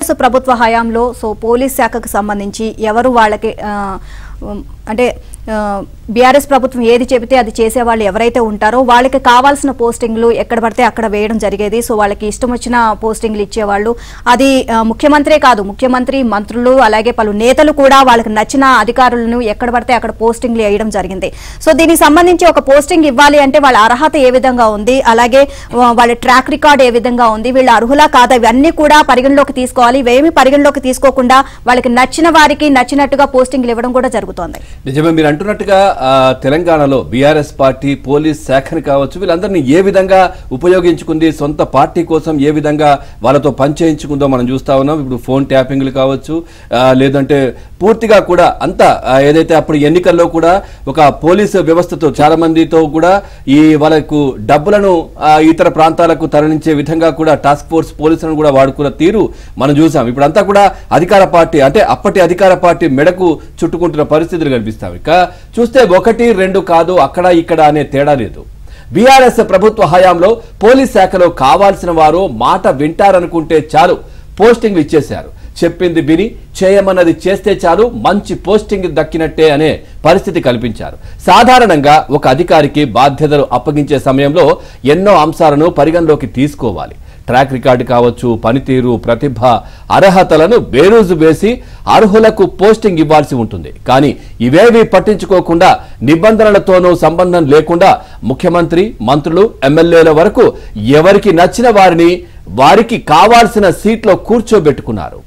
ప్రభుత్వ హయాంలో so police శాఖకు సంబంధించి ఎవరు వాళ్ళకి ఆ, ఉమ్, అంటే బీఆర్ఎస్ ప్రభుత్వం ఏది చెబితే అది చేసేవాళ్ళు ఎవరైతే ఉంటారో వాళ్ళకి కావాల్సిన పోస్టింగ్లు ఎక్కడ పడితే అక్కడ వేయడం జరిగేది సో వాళ్ళకి ఇష్టం వచ్చిన పోస్టింగ్లు ఇచ్చేవాళ్ళు అది ఆ, ముఖ్యమంత్రే కాదు ముఖ్యమంత్రి మంత్రులు అలాగే పలు నేతలు కూడా వాళ్ళకి నచ్చిన అధికారులను ఎక్కడ పడితే అక్కడ పోస్టింగ్లు వేయడం జరిగింది సో దీనికి సంబంధించి ఒక పోస్టింగ్ ఇవ్వాలి అంటే వాళ్ళ అర్హత ఏ విధంగా ఉంది అలాగే ఆ, వాళ్ళ ట్రాక్ రికార్డ్ ఏ విధంగా ఉంది వీళ్ళ అర్హులా కాదా ఇవన్నీ కూడా పరిగణలోకి తీసుకోవాలి ఇవేమి పరిగణలోకి తీసుకోకుండా వాళ్ళకి నచ్చిన వారికి నచ్చినట్టుగా పోస్టింగ్లు ఇవ్వడం కూడా జరుగుతోంది నిజమే మీరు అంటున్నట్టుగా ఆ, తెలంగాణలో బీఆర్ఎస్ పార్టీ పోలీస్ శాఖని కావచ్చు వీళ్ళందరినీ ఏ విధంగా ఉపయోగించుకుంది సొంత పార్టీ కోసం ఏ విధంగా వాళ్ళతో పనిచేయించుకుందో మనం చూస్తా ఉన్నాం ఇప్పుడు ఫోన్ ట్యాపింగ్లు కావచ్చు ఆ, లేదంటే పూర్తిగా కూడా అంతా ఆ, ఏదైతే అప్పుడు ఎన్నికల్లో కూడా ఒక పోలీసు వ్యవస్థతో చాలా మందితో కూడా ఈ వాళ్ళకు డబ్బులను ఆ, ఇతర ప్రాంతాలకు తరలించే విధంగా కూడా టాస్క్ ఫోర్స్ పోలీసులను కూడా వాడుకున్న తీరు మనం చూసాం ఇప్పుడంతా కూడా అధికార పార్టీ అంటే అప్పటి అధికార పార్టీ మెడకు చుట్టుకుంటున్న పరిస్థితులు కనిపిస్తాం ఇక చూస్తే ఒకటి రెండు కాదు అక్కడ ఇక్కడ అనే తేడా లేదు బీఆర్ఎస్ ప్రభుత్వ హయాంలో పోలీస్ శాఖలో కావాల్సిన వారు మాట వింటారనుకుంటే చాలు పోస్టింగ్లు ఇచ్చేశారు చెప్పింది విని చేయమన్నది చేస్తే చాలు మంచి పోస్టింగ్ దక్కినట్టే అనే పరిస్థితి కల్పించారు సాధారణంగా ఒక అధికారికి బాధ్యతలు అప్పగించే సమయంలో ఎన్నో అంశాలను పరిగణలోకి తీసుకోవాలి ట్రాక్ రికార్డు కావచ్చు పనితీరు ప్రతిభ అర్హతలను బేరోజు వేసి అర్హులకు పోస్టింగ్ ఇవ్వాల్సి ఉంటుంది కానీ ఇవేవి పట్టించుకోకుండా నిబంధనలతోనూ సంబంధం లేకుండా ముఖ్యమంత్రి మంత్రులు ఎమ్మెల్యేల వరకు ఎవరికి నచ్చిన వారిని వారికి కావాల్సిన సీట్లో కూర్చోబెట్టుకున్నారు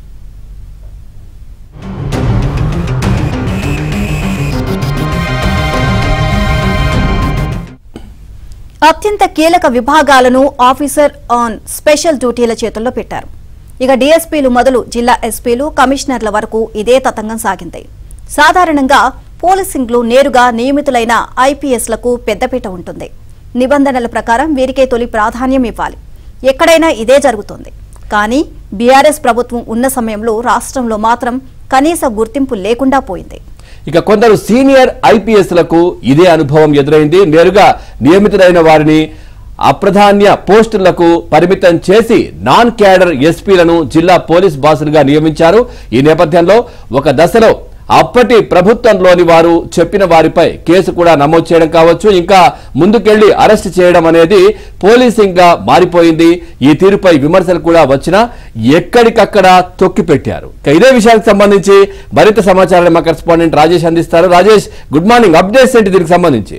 అత్యంత కీలక విభాగాలను ఆఫీసర్ ఆన్ స్పెషల్ డ్యూటీల చేతుల్లో పెట్టారు ఇక డీఎస్పీలు మొదలు జిల్లా ఎస్పీలు కమిషనర్ల వరకు ఇదే తతంగం సాగింది సాధారణంగా పోలీసింగ్లు నేరుగా నియమితులైన ఐపీఎస్లకు పెద్దపీట ఉంటుంది నిబంధనల ప్రకారం వీరికే తొలి ప్రాధాన్యం ఇవ్వాలి ఎక్కడైనా ఇదే జరుగుతుంది కానీ బీఆర్ఎస్ ప్రభుత్వం ఉన్న సమయంలో రాష్ట్రంలో మాత్రం కనీస గుర్తింపు లేకుండా పోయింది ఇక కొందరు సీనియర్ ఐపీఎస్లకు ఇదే అనుభవం ఎదురైంది నేరుగా నియమితులైన వారిని అప్రధాన్య పోస్టులకు పరిమితం చేసి నాన్ క్యాడర్ ఎస్పీలను జిల్లా పోలీస్ బాసులుగా నియమించారు ఈ నేపథ్యంలో ఒక దశలో అప్పటి ప్రభుత్వంలోని వారు చెప్పిన వారిపై కేసు కూడా నమోదు చేయడం కావచ్చు ఇంకా ముందుకెళ్లి అరెస్ట్ చేయడం అనేది పోలీసింగ్ గా మారిపోయింది ఈ తీరుపై విమర్శలు కూడా వచ్చినా ఎక్కడికక్కడ తొక్కిపెట్టారు ఇక ఇదే విషయానికి సంబంధించి మరింత సమాచారాన్ని మా కరెస్పాండెంట్ రాజేష్ అందిస్తారు రాజేష్ గుడ్ మార్నింగ్ అప్డేట్స్ ఏంటి దీనికి సంబంధించి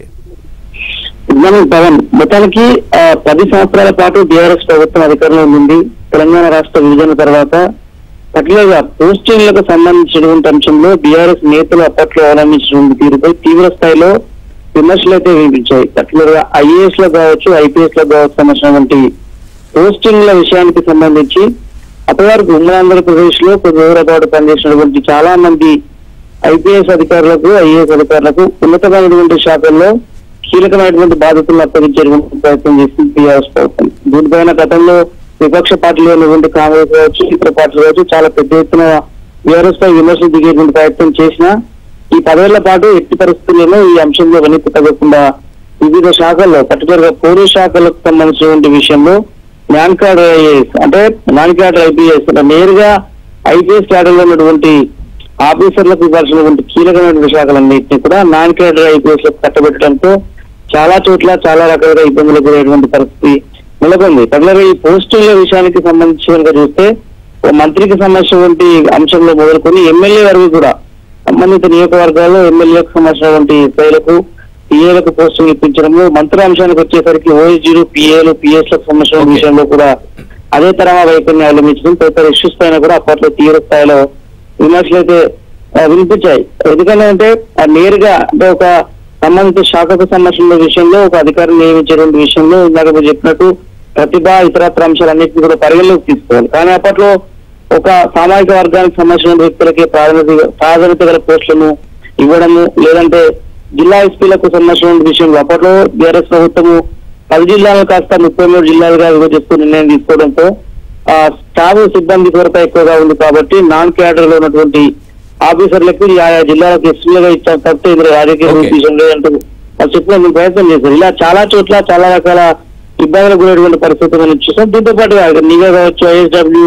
మనం పవన్ మొత్తానికి ఆ, పది సంవత్సరాల పాటు బీఆర్ఎస్ ప్రభుత్వం అధికారంలో ఉంది తెలంగాణ రాష్ట్ర విభజన తర్వాత పర్టికులర్ గా పోస్టింగ్లకు సంబంధించినటువంటి అంశంలో బీఆర్ఎస్ నేతలు అప్పట్లో అవలంబించినటువంటి తీరుపై తీవ్ర స్థాయిలో విమర్శలు అయితే వినిపించాయి పర్టికులర్ గా ఐఏఎస్ లో కావచ్చు ఐపీఎస్ లో కావచ్చు సంబంధించినటువంటి పోస్టింగ్ల విషయానికి సంబంధించి అప్పటి వరకు ఉమ్మడి ఆంధ్రప్రదేశ్ లో కొద్ది రోజుల పాటు పనిచేసినటువంటి చాలా మంది ఐపీఎస్ అధికారులకు ఐఏఎస్ అధికారులకు ఉన్నతమైనటువంటి శాఖల్లో కీలకమైనటువంటి బాధ్యతలను అప్పగించేటువంటి ప్రయత్నం చేసింది టీఆర్ఎస్ ప్రభుత్వం దీనిపైన గతంలో విపక్ష పార్టీలు ఉన్నటువంటి కాంగ్రెస్ కావచ్చు ఇతర పార్టీలు కావచ్చు చాలా పెద్ద ఎత్తున బీఆర్ఎస్ పై విమర్శలు దిగేటువంటి ప్రయత్నం చేసినా ఈ పదేళ్ల పాటు ఎట్టి పరిస్థితుల్లోనూ ఈ అంశంలో వెనక్కి తగ్గకుండా వివిధ శాఖల్లో పర్టికులర్ గా పోలీస్ శాఖలకు సంబంధించినటువంటి విషయంలో నాన్ కార్డ్ ఐఏఎస్ అంటే నాన్ కార్డ్ ఐపీఎస్ నేరుగా ఐపీఎస్ క్యాడర్ లో ఉన్నటువంటి ఆఫీసర్లకు ఇవ్వాల్సినటువంటి కీలకమైన శాఖలన్నింటినీ కూడా నాన్ క్యాడర్ ఐపీఎస్ లకు కట్టబెట్టడంతో చాలా చోట్ల చాలా రకాలుగా ఇబ్బందులకు గురైనటువంటి పరిస్థితి నెలకొంది పర్టికులర్ ఈ పోస్టుల విషయానికి సంబంధించి కనుక చూస్తే ఓ మంత్రికి సంబంధించినటువంటి అంశంలో మొదలుకొని ఎమ్మెల్యే వరకు కూడా సంబంధిత నియోజకవర్గాల్లో ఎమ్మెల్యేలకు సంబంధించినటువంటి స్థాయిలకు పిఏలకు పోస్టులు ఇప్పించడంలో మంత్రి అంశానికి వచ్చేసరికి ఓఎస్జీలు పిఏలు పిఎస్ లకు సంబంధించిన Okay. విషయంలో కూడా అదే తరహా వైఖరిని అవలంబించడం తదితర ఇష్యూస్ పైన కూడా అప్పట్లో తీవ్ర స్థాయిలో విమర్శలు అయితే ఆ, వినిపించాయి ఎందుకంటే అంటే ఆ నేరుగా అంటే ఒక సంబంధిత శాఖకు సంబంధించిన విషయంలో ఒక అధికారిని నియమించేటువంటి విషయంలో ఇందాక మీరు చెప్పినట్టు ప్రతిభ ఇతరత్ర అంశాలన్నింటినీ కూడా పరిగణలోకి తీసుకోవాలి కానీ అప్పట్లో ఒక సామాజిక వర్గానికి సంబంధించిన వ్యక్తులకి ప్రాధాన్యత ప్రాధాన్యత గల పోస్టులను ఇవ్వడము లేదంటే జిల్లా ఎస్పీలకు సంబంధించిన విషయంలో అప్పట్లో బీఆర్ఎస్ ప్రభుత్వము పది జిల్లాలు కాస్త ముప్పై మూడు జిల్లాలుగా విభజిస్తూ నిర్ణయం తీసుకోవడంతో ఆ స్టాఫ్ సిబ్బంది కొరత ఎక్కువగా ఉంది కాబట్టి నాన్ క్యాడర్ లో ఉన్నటువంటి ఆఫీసర్లకు ఈ ఆయా జిల్లాలకు ఎస్పీలుగా ఇచ్చారు తప్పితే ఇందులో రాజకీయ Okay. ఉద్దేశం లేదంటూ వాళ్ళు చెప్పిన ప్రయత్నం చేశారు ఇలా చాలా చోట్ల చాలా రకాల ఇబ్బందులకు గురైనటువంటి పరిస్థితి మనం చూసాం దీంతో పాటు నిఘా కావచ్చు ఐఎస్డబ్ల్యూ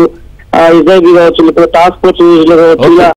ఎస్ఐబి కావచ్చు లేకపోతే టాస్క్ ఫోర్స్ యూజ్ కావచ్చు Okay. ఇలా